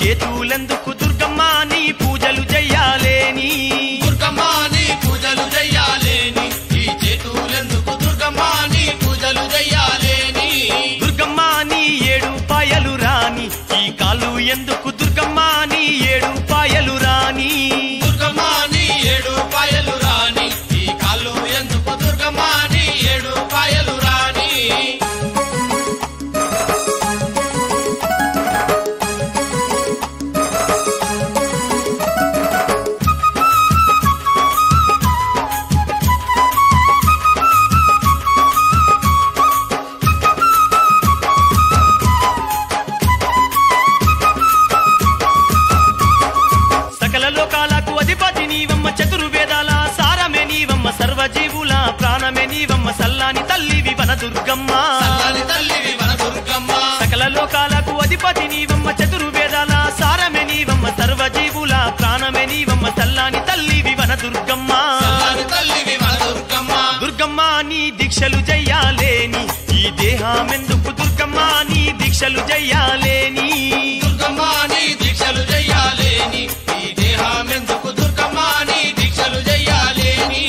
చేతులెందుకు దుర్గమ్మ నీ పూజలు చెయ్యాలేని దుర్గమ్మ నీ పూజలు చెయ్యాలేని ఈ చేతులెందుకు దుర్గమ్మ నీ పూజలు చెయ్యాలేని దుర్గమ్మ నీ ఏడు పాయలు రాని ఈ కాళ్ళు ఎందుకు దుర్గమ్మ నీ ఏడు పాయలు రాని దుర్గమ్మ నీ ఏడు పాయలు రాని ఈ కాళ్ళు ఎందుకు దుర్గమ్మ నీ ఏడు పాయలు రాని సకల లోకాలకు అధిపతి నీవమ్మ చతుర్వేదాల సారమే నీవమ్మ సర్వజీవుల ప్రాణమే నీవమ్మ సల్లాని తల్లివి వన దుర్గమ్మ చల్లని తల్లివి మన దుర్గమ్మ సకల లోకాలకు అధిపతి నీవమ్మ చతుర్వేదాల సారమే నీవమ్మ సర్వజీవుల ప్రాణమే నీవమ్మ సల్లాని తల్లివి వన దుర్గమ్మ చల్లని తల్లివి మన దుర్గమ్మ దుర్గమ్మ నీ దీక్షలు చెయ్యాలేని ఈ దేహమెందుకు దుర్గమ్మ నీ దీక్షలు చెయ్యాలేని దుర్గమ్మ నీ దీక్షలు చెయ్యాలేని ఈ దేహమెందుకు దుర్గమ్మ నీ దీక్షలు చెయ్యాలేని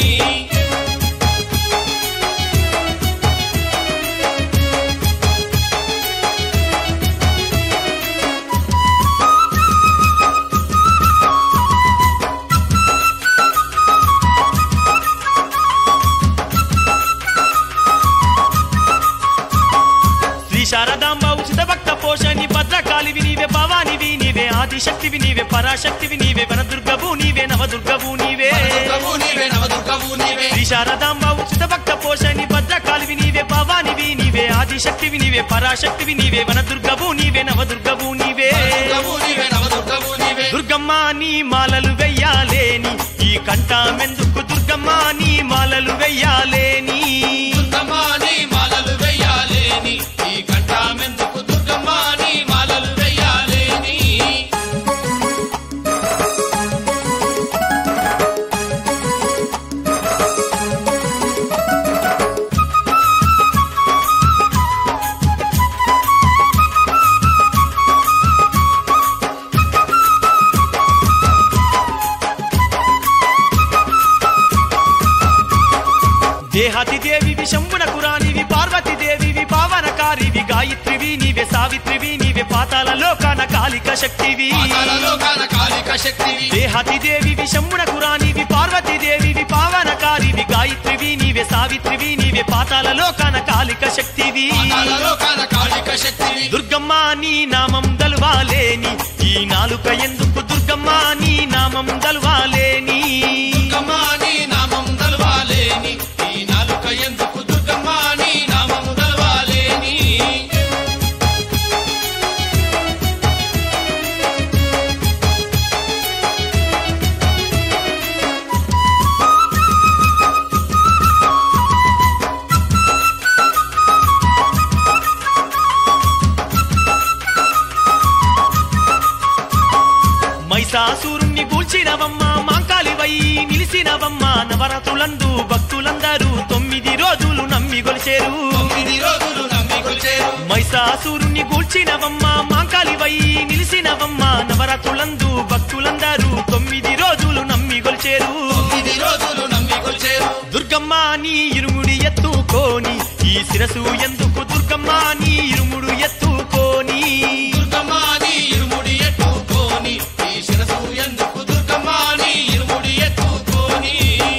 శ్రీ శారదాంబ ఉచిత భక్త పోషణి భద్రకాళివి నీవే భవానివి నీవే ఆదిశక్తివి నీవే పరాశక్తివి నీవే వనదుర్గవు నీవే నవదుర్గవు నీవే మన దుర్గవు నీవే నవదుర్గవు నీవే శ్రీ శారదాంబ ఉచిత భక్త పోషణి భద్రకాళివి నీవే భవానివి నీవే ఆదిశక్తివి నీవే పరాశక్తివి నీవే వనదుర్గవు నీవే నవదుర్గవు నీవే మన దుర్గవు నీవే నవదుర్గవు నీవే దుర్గమ్మ నీ మాలలు వెయ్యాలేని ఈ కంఠమెందుకు దుర్గమ్మ నీ మాలలు వెయ్యాలేని దుర్గమ్మ నీ మాలలు వెయ్యాలేని ఈ కంఠమెందుకు దుర్గమ్మ నీ మాలలు వెయ్యాలేని దేహాతి దేవివి శంభునకు రానివి పార్వతి దేవివి పావనకారివి గాయత్రివి నీవే సావిత్రివి నీవే పాతాల లోకాన కాళిక శక్తివి పాతాళలో కాన కాళిక శక్తివి దేహాతి దేవివి శంభునకు రానివి పార్వతి దేవివి పావనకారివి గాయత్రివి నీవే సావిత్రివి నీవే పాతాల లోకాన కాళిక శక్తివి పాతాళలో కాన కాళిక శక్తివి దుర్గమ్మ నీ నామం దలువాలేని ఈ నాలుక ఎందుకు దుర్గమ్మ నీ నామం దలువాలేని దుర్గమ్మ నీ నామం దల్వాలేని ఈ నాలుక ఎందుకు దుర్గమ్మ నీ నామము దల్వాలేని మైసాసురుణ్ణి గూల్చినవమ్మ మాంకాలివై నిలిసినవమ్మ నవరతులందు భక్తులందరూ తొమ్మిది రోజులు నమ్మి గొలిచేరు తొమ్మిది రోజులు నమ్మి కొల్చేరు మైసాసురుణ్ణి గూల్చినవమ్మ మాంకాలివై నిలిసినవమ్మ నవరతులందు భక్తులందరూ తొమ్మిది రోజులు నమ్మి గొలిచేరు తొమ్మిది రోజులు నమ్మి కొల్చేరు దుర్గమ్మ నీ ఇరుముడి ఎత్తుకోని ఈ శిరసు ఎందుకు దుర్గమ్మ నీ ఇరుముడు ఎత్తుకోని దుర్గమ్మ నీ ఇరుముడి ఎత్తుకోని ఈ శిరసు ఎందుకు దుర్గమ్మ నీ ఇరుముడి ఎత్తుకోని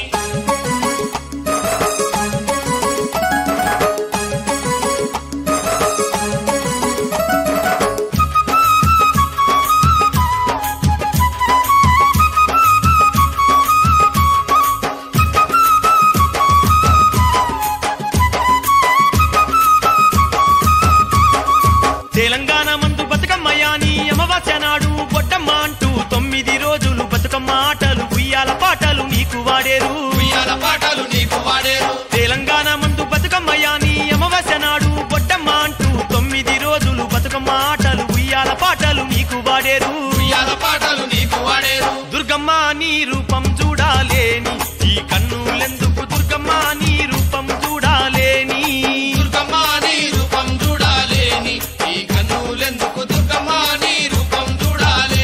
తెలంగాణ మందు బతుకమ్మయాని అమావాస్య నాడు బొడ్డమ్మ అంటూ తొమ్మిది రోజులు బతుకమ్మ ఆటలు ఉయ్యాల పాటలు నీకు వాడేరు ఉయ్యాల పాటలు నీకు వాడేరు తెలంగాణ మందు బతుకమ్మయాని అమావాస్య నాడు బొడ్డమ్మ అంటూ తొమ్మిది రోజులు బతుకమ్మ ఆటలు ఉయ్యాల పాటలు నీకు వాడేరు ఉయ్యాల పాటలు నీకు వాడేరు దుర్గమ్మ నీ రూపం చూడాలేని ఈ కన్నులెందుకు దుర్గమ్మ నీ రూపం చూడాలేని దుర్గమ్మ నీ రూపం చూడాలేని ఈ కన్నులెందుకు దుర్గమ్మ నీ రూపం చూడాలి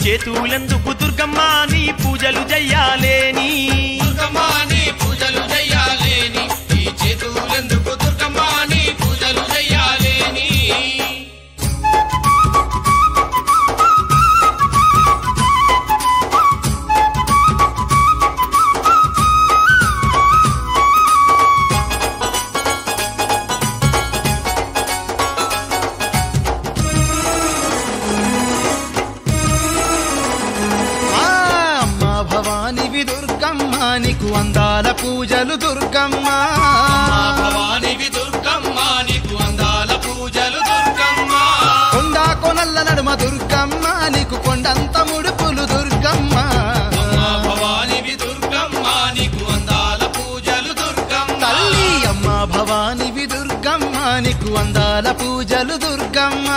చేతులెందుకు దుర్గమ్మ నీ పూజలు చెయ్యాలేని దుర్గమ్మ నీ పూజలు చెయ్యాలేని ఈ చేతులెందుకు దుర్గమ్మ నీ పూజలు చెయ్యాలేని ఆ అమ్మ భవానివి దుర్గమ్మ నీకు అందాల పూజలు దుర్గమ్మ మా భవానివి దుర్గమ్మ నీకు అందాల పూజలు దుర్గమ్మ కొండా కొనల్ల నడుమ దుర్గమ్మ నీకు కొండంత ముడుపులు దుర్గమ్మ మా భవానివి దుర్గమ్మ నీకు అందాల పూజలు దుర్గమ్మ తల్లి అమ్మ భవానివి దుర్గమ్మ నీకు అందాల పూజలు దుర్గమ్మ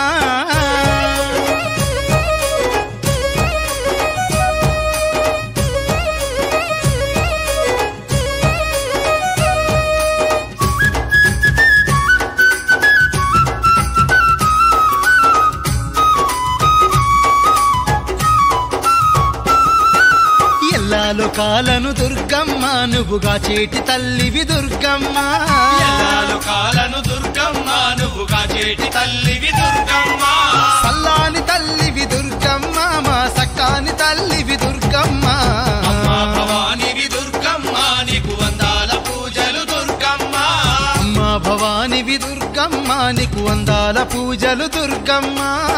ఎల్లాలో కాలను దుర్గమ్మ నువ్వుగా చేటి తల్లివి దుర్గమ్మ ఎల్లాలు కాలను దుర్గమ్మ నువ్వుగా చేటి తల్లివి దుర్గమ్మ సల్లాని తల్లివి దుర్గమ్మ మా సక్కాని తల్లివి దుర్గమ్మ అమ్మా భవానివి దుర్గమ్మ నీకు అందాల పూజలు దుర్గమ్మ అమ్మ భవానివి దుర్గమ్మ నీకు అందాల పూజలు దుర్గమ్మ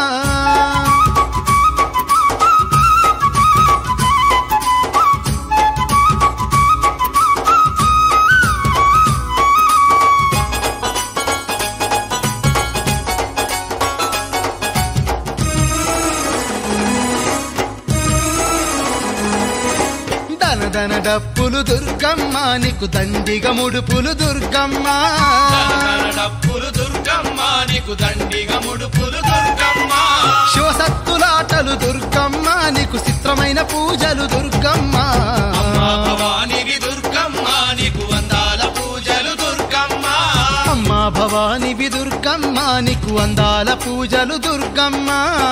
దన దన డప్పులు దుర్గమ్మ నీకు దండిగ ముడుపులు దుర్గమ్మ దనదన డప్పులు దుర్గమ్మ నీకు దండిగా ముడుపులు దుర్గమ్మ శివసత్తులాటలు దుర్గమ్మ నీకు చిత్రమైన పూజలు దుర్గమ్మ అమ్మా భవానివి దుర్గమ్మ నీకు అందాల పూజలు దుర్గమ్మ అమ్మ భవానివి దుర్గమ్మ నీకు అందాల పూజలు దుర్గమ్మ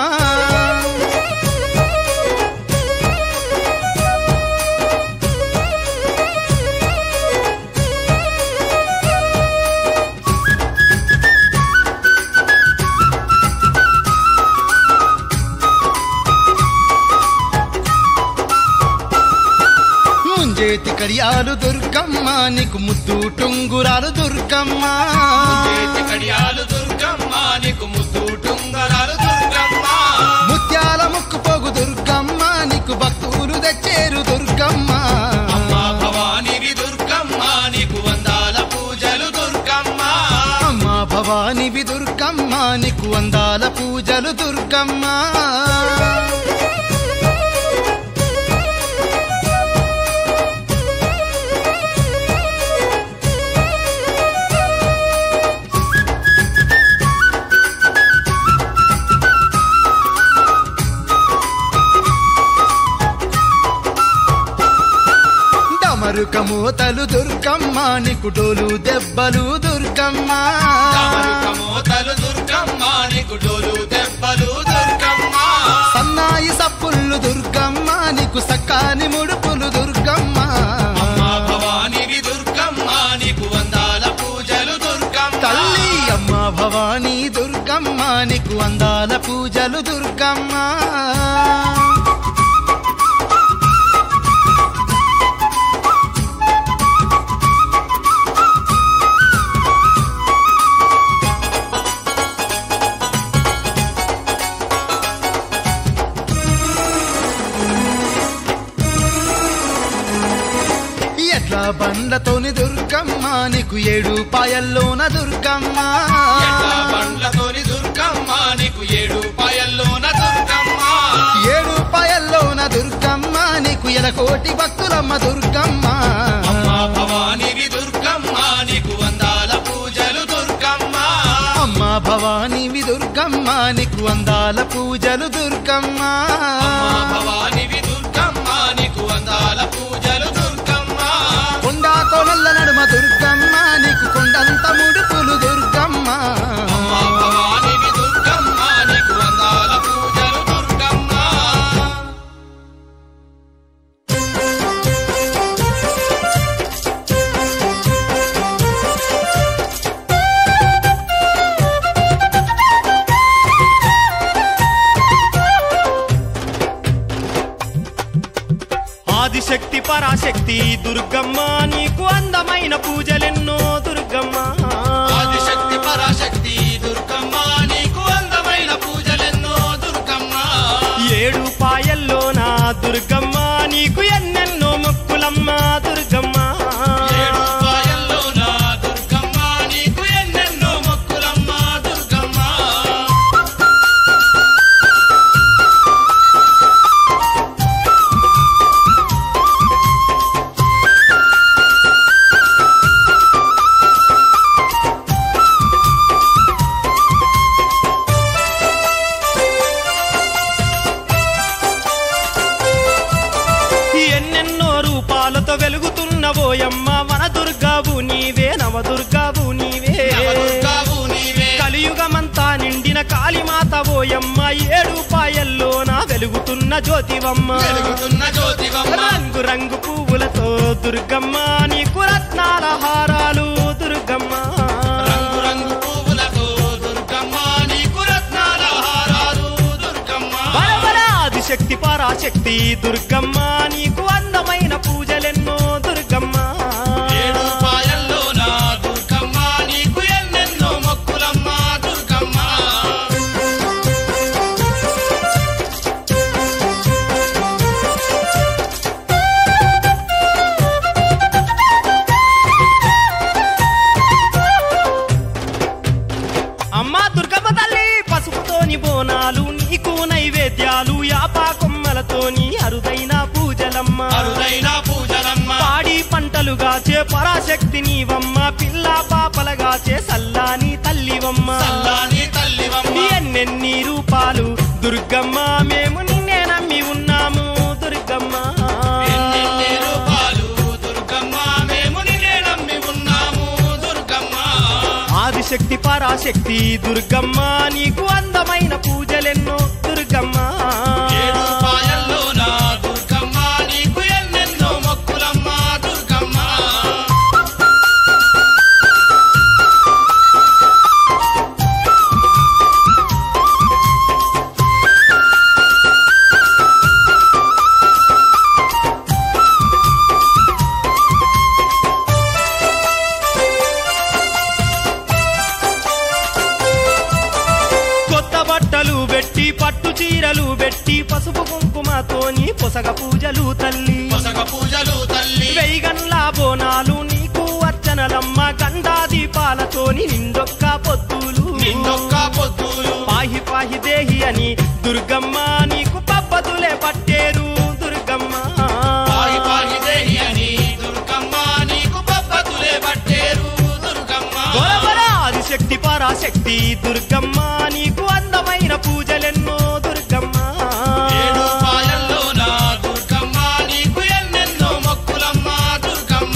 ముంజేతి కడియాలు దుర్గమ్మ నీకు ముద్దు టుంగురాలు దుర్గమ్మ చేతి కడియాలు దుర్గమ్మ నీకు ముద్దు టుంగరాలు దుర్గమ్మ ముత్యాల ముక్కు పోగు దుర్గమ్మ నీకు భక్తులు తెచ్చేరు దుర్గమ్మ అమ్మా భవానివి దుర్గమ్మ నీకు అందాల పూజలు దుర్గమ్మ అమ్మ భవానివి దుర్గమ్మ నీకు అందాల పూజలు దుర్గమ్మ డమరుక మూతలు దుర్గమ్మ నీకు డోలు దెబ్బలు దుర్గమ్మ డమరుక మోతలు దుర్గమ్మ నీకు డోలు దెబ్బలు దుర్గమ్మ సన్నాయి సప్పుళ్ళు దుర్గమ్మ నీకు సక్కాని ముడుపులు దుర్గమ్మ అమ్మా భవానివి దుర్గమ్మ నీకు అందాల పూజలు దుర్గమ్మ తల్లి అమ్మ భవానీ దుర్గమ్మ నీకు అందాల పూజలు దుర్గమ్మ ఎట్లా బండ్లతోని దుర్గమ్మ నీకు ఏడు పాయల్లోన దుర్గమ్మ ఎట్లా బండ్లతోని దుర్గమ్మ నీకు ఏడు పాయల్లోన దుర్గమ్మ ఏడు పాయల్లోన దుర్గమ్మ నీకు ఎలకోటి భక్తులమ్మ దుర్గమ్మ అమ్మా భవానివి దుర్గమ్మ నీకు అందాల పూజలు దుర్గమ్మ అమ్మ భవానీవి దుర్గమ్మ నీకు అందాల పూజలు దుర్గమ్మ అమ్మా భవానివి దుర్గమ్మ నీకు అందాల పూజలు దుర్గమ్మ కొండా కొనల్ల నడుమ దుర్గమ్మ నీకు కొండంత ముడుపులు దుర్గమ్మ అమ్మా భవానివి దుర్గమ్మ నీకు అందాల పూజలు దుర్గమ్మ పరాశక్తి దుర్గమ్మ నీకు అందమైన పూజలెన్నో దుర్గమ్మ ఆదిశక్తి పరాశక్తి దుర్గమ్మ నీకు అందమైన పూజలెన్నో దుర్గమ్మ ఏడు పాయల్లో నా దుర్గమ్మ నీకు ఎన్నెన్నో మొక్కులమ్మ దుర్గమ్మ ఏడు పాయల్లో నా దుర్గమ్మ నీకు ఎన్నెన్నో మొక్కులమ్మ దుర్గమ్మ ఎన్నెన్నో రూపాలతో వెలుగుతున్నవోయమ్మ వన దుర్గావు నీవే నవ దుర్గావు నీవే నవదుర్గావు నీవే కలియుగమంతా నిండిన కాళీమాత ఓయమ్మ ఏడు పాయల్లో నా వెలుగుతున్న జ్యోతివమ్మ వెలుగుతున్న జ్యోతివమ్మ రంగు రంగు పువ్వులతో దుర్గమ్మ నీకు రత్నాల హారాలు దుర్గమ్మ రంగు రంగు పువ్వులతో దుర్గమ్మ నీకు రత్నాల హారాలు దుర్గమ్మ బలబల ఆదిశక్తి పరాశక్తి దుర్గమ్మ నీకు అందమైన పూజలెన్నో దుర్గమ్మ ఏడు పాయల్లో నా దుర్గమ్మ నీకు ఎన్నెన్నో మొక్కులమ్మ దుర్గమ్మ అమ్మా దుర్గమ్మ తల్లి పసుపుతోని బోనాలు నీకు నైవేద్యాలు యాపా కొమ్మలతోని అరుదైన పూజలమ్మ అరుదైన పూజలమ్మ పాడి పంటలుగాచే పరాశక్తి నీవమ్మ పిల్ల పాపలగాచే సల్లాని తల్లివమ్మ చల్లాని తల్లివమ్మ ఎన్నెన్ని రూపాలు దుర్గమ్మ మేము నిన్నే నమ్మి ఉన్నాము దుర్గమ్మ ఎన్నెన్ని రూపాలు దుర్గమ్మ మేము నిన్నే నమ్మి ఉన్నాము దుర్గమ్మ ఆదిశక్తి పరాశక్తి దుర్గమ్మ నీకు అందమైన పూజలెన్నో దుర్గమ్మ ఏడు పాయల్లో నా దుర్గమ్మ నీకు ఎన్నెన్నో మొక్కులమ్మ దుర్గమ్మ కొత్త బట్టలు పెట్టి పట్టు చీరలు పెట్టి పసుపు కుంకుమతోని పొసగ పూజలు తల్లి పొసగ పూజలు తల్లి వెయ్యగన్ల బోనాలు నీకు అర్చనలమ్మ గండా దీపాలతోని నిండొక్క పొత్తులు నిన్నొక్క పొద్దులు పాహి పాహి దేహి అని దుర్గమ్మ నీకు పబ్బతులే పట్టేరు దుర్గమ్మ పాయి పాయి దేహి అని దుర్గమ్మ నీకు పబ్బతులే పట్టేరు దుర్గమ్మ బొరబొర ఆదిశక్తి పరాశక్తి దుర్గమ్మ నీకు అందమైన పూజలెన్నో దుర్గమ్మ ఏడు పాయల్లో నా దుర్గమ్మ నీకు ఎన్నెన్నో మొక్కులమ్మ దుర్గమ్మ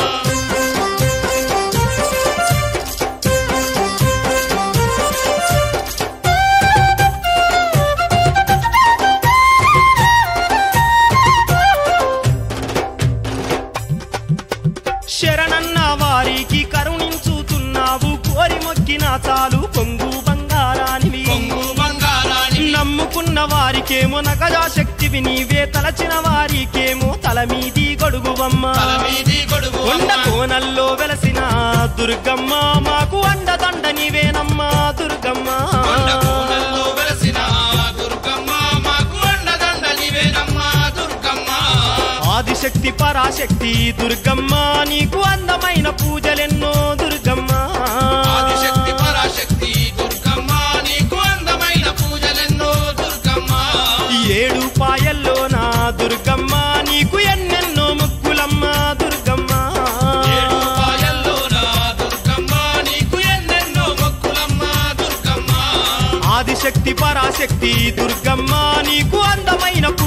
శరణన్న వారికి కరుణించుతున్నావు కోరి మొక్కిన చాలు పొంగు బంగారానివి కొంగు బంగారాని నమ్ముకున్న వారికేమో నగజా శక్తివి నీవే తలచిన వారికేమో తల మీది గొడుగువమ్మ తల మీది గొడుగు కొండ కోనల్లో వెలసిన దుర్గమ్మ మాకు అండదండ నీవేనమ్మా దుర్గమ్మ కొండ కోనల్లో వెలసిన దుర్గమ్మ మాకు అండదండ నీవేనమ్మ దుర్గమ్మ ఆదిశక్తి పరాశక్తి దుర్గమ్మ నీకు అందమైన పూజలెన్నో దుర్గమ్మ ఆదిశక్తి పరాశక్తి దుర్గమ్మ నీకు అందమైన పూజలెన్నో దుర్గమ్మ ఏడు పాయల్లో నా దుర్గమ్మ నీకు ఎన్నెన్నో ముక్కులమ్మ దుర్గమ్మ ఏడు పాయల్లో నా దుర్గమ్మ నీకు ఎన్నెన్నో మొక్కులమ్మ దుర్గమ్మ ఆదిశక్తి పరాశక్తి దుర్గమ్మ నీకు అందమైన పూజ